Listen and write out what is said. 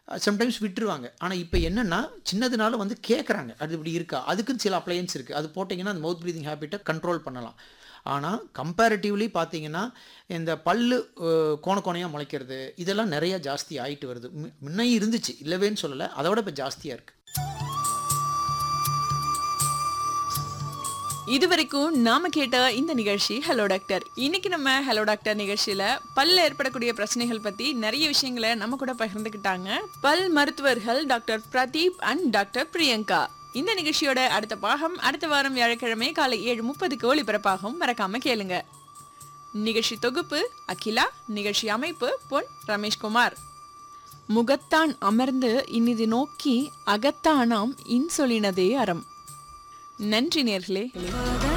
sometimes விட்டுருவாங்க ஆனால் இப்போ என்னென்னா சின்னதுனால வந்து கேட்குறாங்க அது இப்படி இருக்கா அதுக்குன்னு சில அப்ளையன்ஸ் இருக்குது அது போட்டிங்கன்னா அந்த மவுத் ப்ரீதிங் ஹேபிட்டை கண்ட்ரோல் பண்ணலாம் ஆனால் கம்பேரிட்டிவ்லி பார்த்தீங்கன்னா இந்த பல்லு அஹ், கோண கோணையாக முளைக்கிறது இதெல்லாம் நிறைய ஜாஸ்தி ஆயிட்டு வருது மு- முன்னையும் இருந்துச்சு இல்லவேன்னு சொல்லலை அதோட இப்போ ஜாஸ்தியாக இருக்குது இதுவரைக்கும் நாம கேட்ட இந்த நிகழ்ச்சி ஹலோ டாக்டர் இன்னைக்கு நம்ம ஹலோ டாக்டர் நிகழ்ச்சியில பல்ல ஏற்படக்கூடிய பிரச்சனைகள் பத்தி நிறைய விஷயங்களை நம்ம கூட பகிர்ந்துக்கிட்டாங்க பல் மருத்துவர்கள் doctor Pradeep and doctor Priyanka இந்த நிகழ்ச்சியோட அடுத்த பாகம் அடுத்த வாரம் வியாழக்கிழமை காலை ஏழு முப்பதுக்கு ஒளிபரப்பாகும் மறக்காம கேளுங்க நிகழ்ச்சி தொகுப்பு அகிலா நிகழ்ச்சி அமைப்பு பொன் ரமேஷ்குமார் முகத்தான் அமர்ந்து இனிது நோக்கி அகத்தானாம் இன்சொலினதே அறம் நன்றி நேர்களே